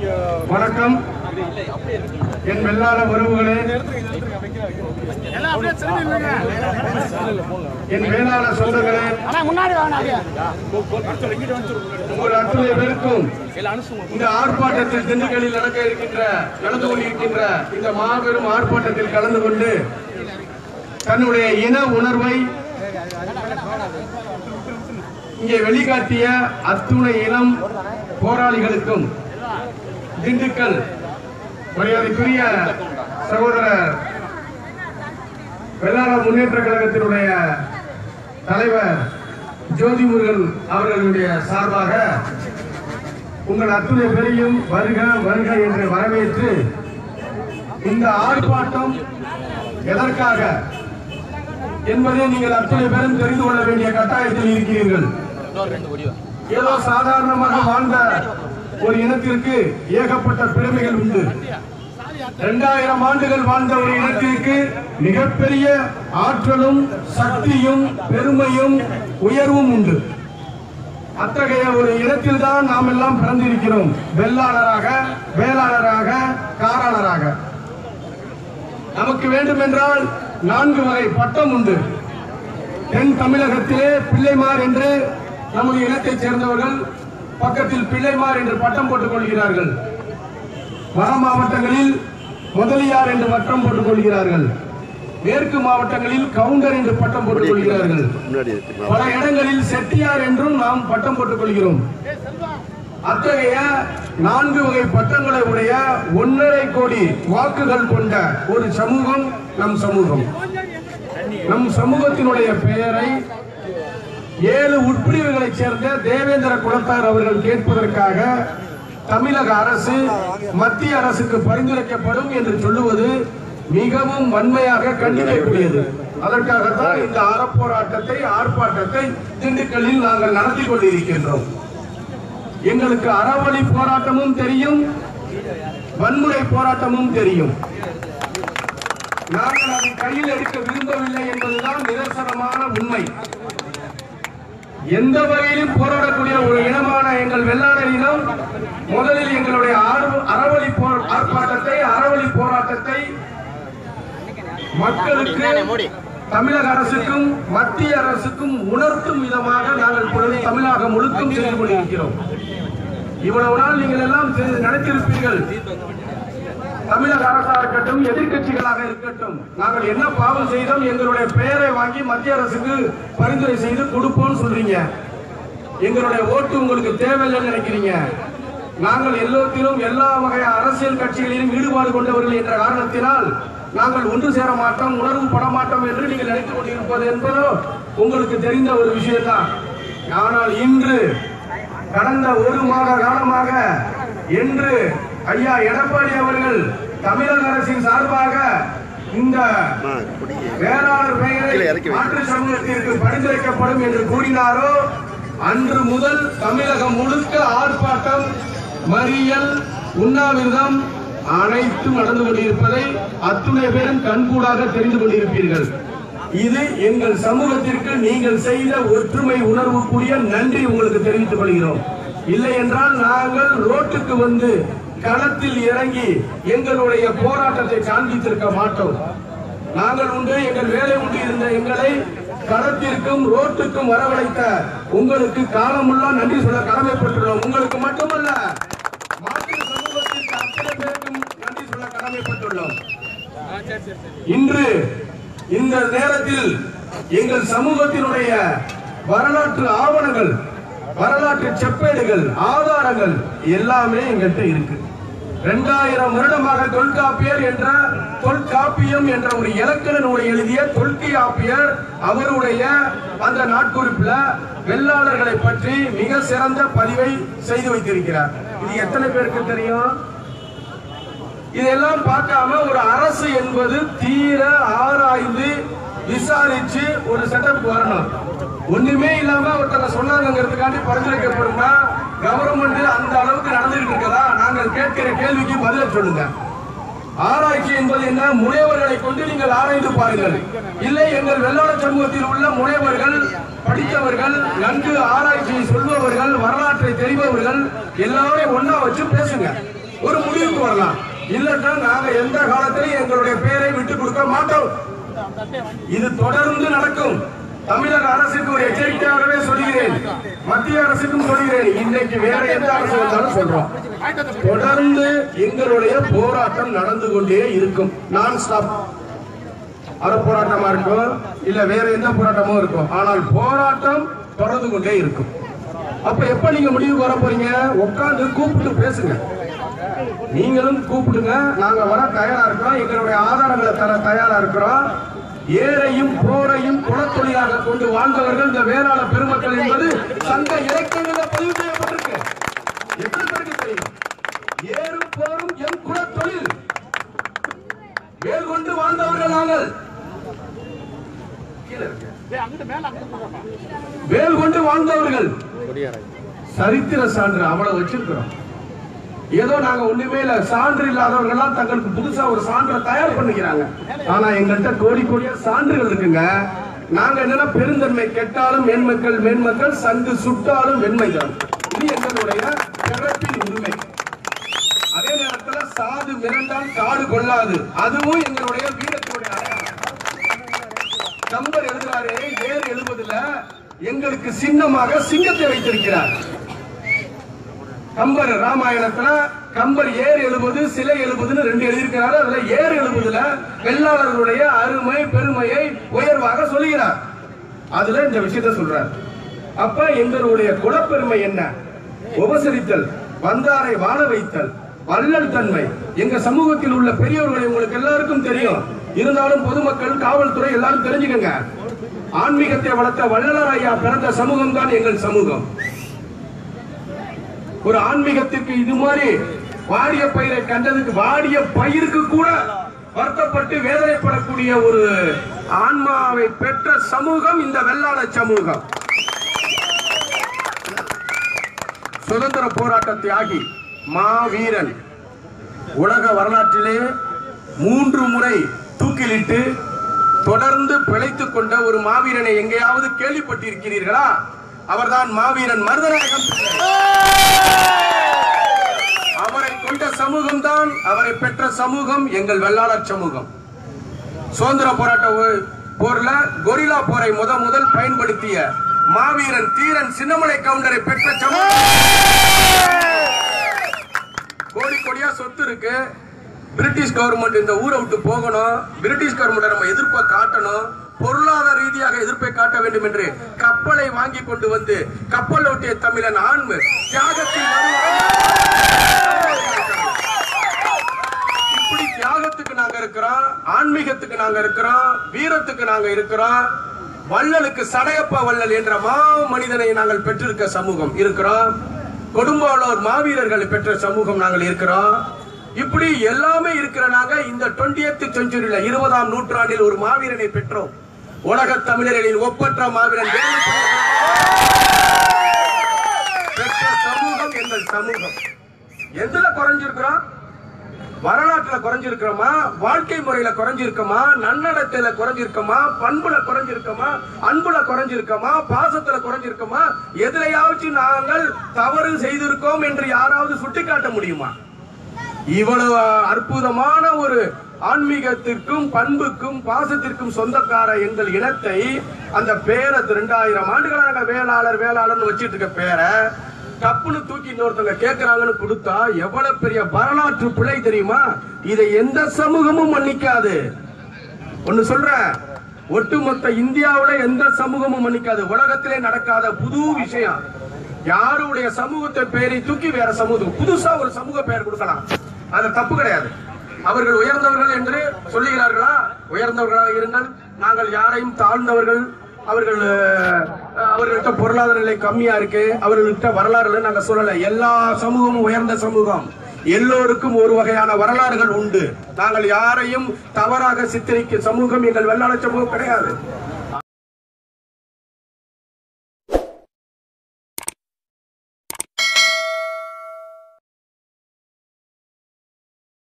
வணக்கம் என் வெள்ளாள உறவுகளே என் வேளாள சொந்தங்களே உங்கள் அத்துணை பேருக்கும் இந்த ஆர்ப்பாட்டத்தில் திண்டுக்கல்லில் நடக்க இருக்கின்ற நடந்து கொண்டிருக்கின்ற இந்த மாபெரும் ஆர்ப்பாட்டத்தில் கலந்து கொண்டு தன்னுடைய இன உணர்வை இங்கே வெளிக்காட்டிய அத்துணை இனம் போராளிகளுக்கும் திண்டுக்கல் மரியாதைக்குரிய சகோதரர் வெள்ளாளர் முன்னேற்ற கழகத்தினுடைய தலைவர் ஜோதி முருகன் அவர்களுடைய சார்பாக உங்கள் அத்துணை பேரையும் வருக வருக என்று வரவேற்று இந்த ஆர்ப்பாட்டம் எதற்காக என்பதை நீங்கள் அத்தனை பேரும் தெரிந்து கொள்ள வேண்டிய கட்டாயத்தில் இருக்கிறீர்கள் ஏதோ சாதாரணமாக வாழ்ந்த ஒரு இனத்திற்கு ஏகப்பட்ட பெருமைகள் உண்டு இரண்டாயிரம் ஆண்டுகள் வாழ்ந்த ஒரு இனத்திற்கு மிகப்பெரிய ஆற்றலும் சக்தியும் பெருமையும் உயர்வும் உண்டு அத்தகைய ஒரு இடத்தில் தான் நாம் எல்லாம் பிறந்திருக்கிறோம் வெள்ளாளராக வேளாளராக காராளராக நமக்கு வேண்டும் என்றால் நான்கு வகை பட்டம் உண்டு தென் தமிழகத்திலே பிள்ளைமார் என்று நமது இனத்தைச் சேர்ந்தவர்கள் பக்கத்தில் பிள்ளைமார் என்று பட்டம் போட்டுக் கொள்கிறார்கள் வட மாவட்டங்களில் முதலியார் என்று பட்டம் போட்டுக் கொள்கிறார்கள் மேற்கு மாவட்டங்களில் கவுண்டர் என்று பட்டம் போட்டுக் கொள்கிறார்கள் பல இடங்களில் செட்டியார் என்றும் நாம் பட்டம் போட்டுக் கொள்கிறோம் அத்தகைய நான்கு வகை பட்டங்களை உடைய ஒன்றரை கோடி வாக்குகள் கொண்ட ஒரு சமூகம் நம் சமூகம் நம் சமூகத்தினுடைய பெயரை ஏழு உட்பிரிவுகளைச் சேர்ந்த தேவேந்திர குலத்தார் அவர்கள் கேட்பதற்காக தமிழக அரசு மத்திய அரசுக்கு பரிந்துரைக்கப்படும் என்று சொல்லுவது மிகவும் வன்மையாக கண்டிக்கக்கூடியது அதற்காகத்தான் இந்த அறப்போராட்டத்தை ஆர்ப்பாட்டத்தை திண்டுக்கல்லில் நாங்கள் நடத்தி கொண்டிருக்கின்றோம் எங்களுக்கு அறவழி போராட்டமும் தெரியும் வன்முறை போராட்டமும் தெரியும் நாங்கள் அதை கையில் எடுக்க விரும்பவில்லை என்பதுதான் நிதர்சனமான உண்மை எந்த வகையிலும் போராடக்கூடிய ஒரு இனமான எங்கள் வெள்ளாளர் இனம் முதலில் எங்களுடைய ஆர்வ- அறவழி போர் ஆர்ப்பாட்டத்தை அறவழி போராட்டத்தை மக்களுக்கு தமிழக அரசுக்கும் மத்திய அரசுக்கும் உணர்த்தும் விதமாக நாங்கள் இப்பொழுது தமிழகம் முழுக்கும் செய்து கொண்டிருக்கிறோம் இவ்வளவு நாள் நீங்கள் எல்லாம் செய்து நடத்தியிருப்பீர்கள் தமிழக அரசா இருக்கட்டும் எதிர்க்கட்சிகளாக இருக்கட்டும் நாங்கள் என்ன பாவம் செய்தோம் எங்களுடைய பெயரை வாங்கி மத்திய அரசுக்கு பரிந்துரை செய்து கொடுப்போம்னு சொல்றீங்க எங்களுடைய ஓட்டு உங்களுக்கு தேவையில்லைன்னு நினைக்கிறீங்க நாங்கள் எல்லோத்திலும் எல்லா வகை அரசியல் கட்சிகளிலும் ஈடுபாடு கொண்டவர்கள் என்ற காரணத்தினால் நாங்கள் ஒன்று சேர மாட்டோம் உணர்வு பட மாட்டோம் என்று நீங்கள் நினைத்துக் கொண்டிருப்பது என்பதோ உங்களுக்கு தெரிந்த ஒரு விஷயம்தான் ஆனால் இன்று கடந்த ஒரு மாத காலமாக என்று ஐயா எடப்பாடி அவர்கள் தமிழக அரசின் சார்பாக இந்த வேளாளர் பெயரை மாற்று சமூகத்திற்கு பரிந்துரைக்கப்படும் என்று கூறினாரோ அன்று முதல் தமிழகம் முழுக்க ஆர்ப்பாட்டம் மறியல் உண்ணாவிரதம் அனைத்தும் நடந்து கொண்டிருப்பதை அத்துணை பேரும் கண்கூடாக தெரிந்து கொண்டிருப்பீர்கள் இது எங்கள் சமூகத்திற்கு நீங்கள் செய்த ஒற்றுமை உணர்வுக்குரிய நன்றி உங்களுக்கு தெரிவித்துக் கொள்கிறோம் இல்லை என்றால் நாங்கள் ரோட்டுக்கு வந்து களத்தில் இறங்கி எங்களுடைய போராட்டத்தை காண்பித்திருக்க மாட்டோம் நாங்கள் உண்டு எங்கள் வேலை உண்டு இருந்த எங்களை களத்திற்கும் ரோட்டுக்கும் வரவழைத்த உங்களுக்கு காலமெல்லாம் நன்றி சொல்ல கடமைப்பட்டுள்ளோம் உங்களுக்கு மட்டுமல்ல மாற்று சமூகத்திற்கு அத்தனை பேருக்கும் நன்றி சொல்ல கடமைப்பட்டுள்ளோம் இன்று இந்த நேரத்தில் எங்கள் சமூகத்தினுடைய வரலாற்று ஆவணங்கள் வரலாற்று செப்பேடுகள் ஆதாரங்கள் எல்லாமே எங்கள்கிட்ட இருக்கு இரண்டாயிரம் வருடமாக தொல்காப்பியர் என்ற தொல்காப்பியம் என்ற ஒரு இலக்கண நூலை எழுதிய தொல்காப்பியர் அவருடைய அந்த நாட்குறிப்புல வெள்ளாளர்களை பற்றி மிக சிறந்த பதிவை செய்து வைத்திருக்கிறார் இது எத்தனை பேருக்கு தெரியும் இதெல்லாம் பார்க்காம ஒரு அரசு என்பது தீர ஆராய்ந்து விசாரிச்சு ஒரு செட்டப் வரணும் ஒண்ணுமே இல்லாம ஒருத்தங்க சொன்னாங்கிறதுக்காண்டி பரிந்துரைக்கப்படுமா கவர்மெண்ட் அந்த அளவுக்கு நடந்துகிட்டு இருக்கதா நாங்கள் கேட்கிற கேள்விக்கு பதில சொல்லுங்க ஆராய்ச்சி என்பது என்ன முனைவர்களை கொண்டு நீங்கள் ஆராய்ந்து பாருங்கள் இல்லை எங்கள் வெள்ளாள சமூகத்தில் உள்ள முனைவர்கள் படித்தவர்கள் நன்கு ஆராய்ச்சியை சொல்பவர்கள் வரலாற்றை தெரிபவர்கள் எல்லாரையும் ஒண்ணா வச்சு பேசுங்க ஒரு முடிவுக்கு வரலாம் இல்லைன்னா நாங்க எந்த காலத்திலையும் எங்களுடைய பெயரை விட்டு கொடுக்க மாட்டோம் இது தொடர்ந்து நடக்கும் தமிழக அரசுக்கு ஒரு எச்சரிக்கையாகவே சொல்கிறேன் மத்திய அரசுக்கும் சொல்கிறேன் இன்னைக்கு வேற எந்த அரசு வந்தாலும் சொல்றோம் தொடர்ந்து எங்களுடைய போராட்டம் நடந்து கொண்டே இருக்கும் நான் ஸ்டாப் அற போராட்டமா இருக்கும் இல்ல வேற எந்த போராட்டமும் இருக்கும் ஆனால் போராட்டம் தொடர்ந்து கொண்டே இருக்கும் அப்ப எப்ப நீங்க முடிவுக்கு வர போறீங்க உட்கார்ந்து கூப்பிட்டு பேசுங்க நீங்களும் கூப்பிடுங்க நாங்க வர தயாரா இருக்கிறோம் எங்களுடைய ஆதாரங்களை தர தயாரா இருக்கிறோம் ஏரையும் போரையும் குலத்தொழிலாக கொண்டு வாழ்ந்தவர்கள் இந்த வேளாளர் பெருமக்கள் என்பது சங்க இலக்கியங்களில் பதிவு செய்யப்பட்டிருக்கு எத்தனை பேருக்கு தெரியும் ஏறும் போரும் எம் குலத்தொழில் வேல் கொண்டு வாழ்ந்தவர்கள் நாங்கள் கீழே இருக்கு. வேல் கொண்டு வாழ்ந்தவர்கள் சரித்திர சான்று அவ்வளவு வச்சிருக்கிறோம் ஏதோ நாங்க ஒண்ணுமே இல்ல சான்று இல்லாதவர்கள் எல்லாம் தங்களுக்கு புதுசா ஒரு சான்றை தயார் பண்ணிக்கிறாங்க ஆனா எங்கள்கிட்ட கோடி கோடியா சான்றுகள் இருக்குங்க நாங்க என்னன்னா பெருந்தன்மை கெட்டாலும் மேன்மக்கள் மேன்மக்கள் சங்கு சுட்டாலும் வெண்மை தான் இது எங்களுடைய பிறப்பின் உரிமை அதே நேரத்துல சாது மிரண்டால் காடு கொள்ளாது அதுவும் எங்களுடைய வீரத்தினுடைய அடையாளம் கம்பர் எழுதுறாரு ஏர் எழுபதுல எங்களுக்கு சின்னமாக சிங்கத்தை வைத்திருக்கிறார் கம்பர் ராமாயணத்துல கம்பர் ஏர் எழுபது சிலை எழுபதுன்னு ரெண்டு எழுதியிருக்கிறாரு அதுல ஏர் எழுபதுல வெள்ளாளர்களுடைய அருமை பெருமையை உயர்வாக சொல்லுகிறார் அதுல இந்த விஷயத்தை சொல்றார் அப்ப எங்களுடைய குலப்பெருமை என்ன உபசரித்தல் வந்தாரை வாழ வைத்தல் வள்ளல் தன்மை எங்க சமூகத்தில் உள்ள பெரியவர்களை உங்களுக்கு எல்லாருக்கும் தெரியும் இருந்தாலும் பொதுமக்கள் காவல்துறை எல்லாரும் தெரிஞ்சுக்கங்க ஆன்மீகத்தை வளர்த்த வள்ளலார் ஐயா பிறந்த சமூகம் தான் எங்கள் சமூகம் ஒரு ஆன்மீகத்திற்கு இது மாதிரி வாடிய பயிரை கண்டதுக்கு வாடிய பயிருக்கு கூட வருத்தப்பட்டு வேதனைப்படக்கூடிய ஒரு ஆன்மாவை பெற்ற சமூகம் இந்த வெள்ளாள சமூகம் சுதந்திர போராட்ட தியாகி மாவீரன் உலக வரலாற்றிலே மூன்று முறை தூக்கிலிட்டு தொடர்ந்து பிழைத்துக் கொண்ட ஒரு மாவீரனை எங்கேயாவது கேள்விப்பட்டிருக்கிறீர்களா அவர்தான் மாவீரன் மருதநாயகம் பிள்ளை. அவரை கொண்ட சமூகம் தான் அவரை பெற்ற சமூகம் எங்கள் வெள்ளாளர் சமூகம் சுதந்திர போராட்ட ஒ- போர்ல கொரில்லா போரை முத முதல் பயன்படுத்திய மாவீரன் தீரன் சின்னமலை கவுண்டரை பெற்ற சமூகம் கோடி கோடியா சொத்து இருக்கு பிரிட்டிஷ் கவர்மெண்ட் இந்த ஊரை விட்டு போகணும் பிரிட்டிஷ் கவர்மெண்ட் நம்ம எதிர்ப்பை காட்டணும் பொருளாதார ரீதியாக எதிர்ப்பை காட்ட வேண்டும் என்று கப்பலை வாங்கி கொண்டு வந்து கப்பல் ஓட்டிய தமிழன் ஆண்மை தியாகத்தில் இப்படி தியாகத்துக்கு நாங்க இருக்கிறோம் ஆன்மீகத்துக்கு நாங்க இருக்கிறோம் வீரத்துக்கு நாங்க இருக்கிறோம் வள்ளலுக்கு சடையப்ப வள்ளல் என்ற மா மனிதனை நாங்கள் பெற்றிருக்க சமூகம் இருக்கிறோம் கொடும்பாளூர் மாவீரர்களை பெற்ற சமூகம் நாங்கள் இருக்கிறோம் இப்படி எல்லாமே இருக்கிற நாங்க இந்த 20th செஞ்சுரியில இருபதாம் நூற்றாண்டில் ஒரு மாவீரனை பெற்றோம் உலக தமிழர்களின் ஒப்பற்ற மாவீரன் வேலுப்பிள்ளை பெற்ற சமூகம் எங்கள் சமூகம் எதுல குறைஞ்சிருக்கிறோம் வரலாற்றுல குறைஞ்சிருக்கிறோமா வாழ்க்கை முறையில குறைஞ்சிருக்கோமா நன்னடத்தையில குறைஞ்சிருக்கோமா பண்புல குறைஞ்சிருக்கோமா அன்புல குறைஞ்சிருக்கோமா பாசத்துல குறைஞ்சிருக்கோமா எதிலையாச்சும் நாங்கள் தவறு செய்திருக்கோம் என்று யாராவது சுட்டிக்காட்ட முடியுமா இவ்வளவு அற்புதமான ஒரு ஆன்மீகத்திற்கும் பண்புக்கும் பாசத்திற்கும் சொந்தக்கார எங்கள் இனத்தை அந்த பேரை ரெண்டாயிரம் ஆண்டுகளாக வேளாளர் வேளாளர்னு வச்சிட்டு இருக்க பேரை டப்புன்னு தூக்கி இன்னொருத்தவங்க கேட்கறாங்கன்னு கொடுத்தா எவ்வளவு பெரிய வரலாற்று பிழை தெரியுமா இதை எந்த சமூகமும் மன்னிக்காது ஒன்னு சொல்றேன் ஒட்டுமொத்த இந்தியாவுல எந்த சமூகமும் மன்னிக்காது உலகத்திலே நடக்காத புது விஷயம் யாருடைய சமூகத்தை பெயரை தூக்கி வேற சமூகம் புதுசா ஒரு சமூக பெயர் கொடுக்கலாம் அது தப்பு கிடையாது அவர்கள் உயர்ந்தவர்கள் என்று சொல்லுகிறார்களா உயர்ந்தவர்களாக இருங்கள் நாங்கள் யாரையும் தாழ்ந்தவர்கள் அவர்கள் அஹ், அவர்கள்ட்ட பொருளாதார நிலை கம்மியா இருக்கு அவர்கள்ட்ட வரலாறு இல்லை நாங்க சொல்லல எல்லா சமூகமும் உயர்ந்த சமூகம் எல்லோருக்கும் ஒரு வகையான வரலாறுகள் உண்டு நாங்கள் யாரையும் தவறாக சித்தரிக்க சமூகம் எங்கள் வெள்ளாள சமூகம் கிடையாது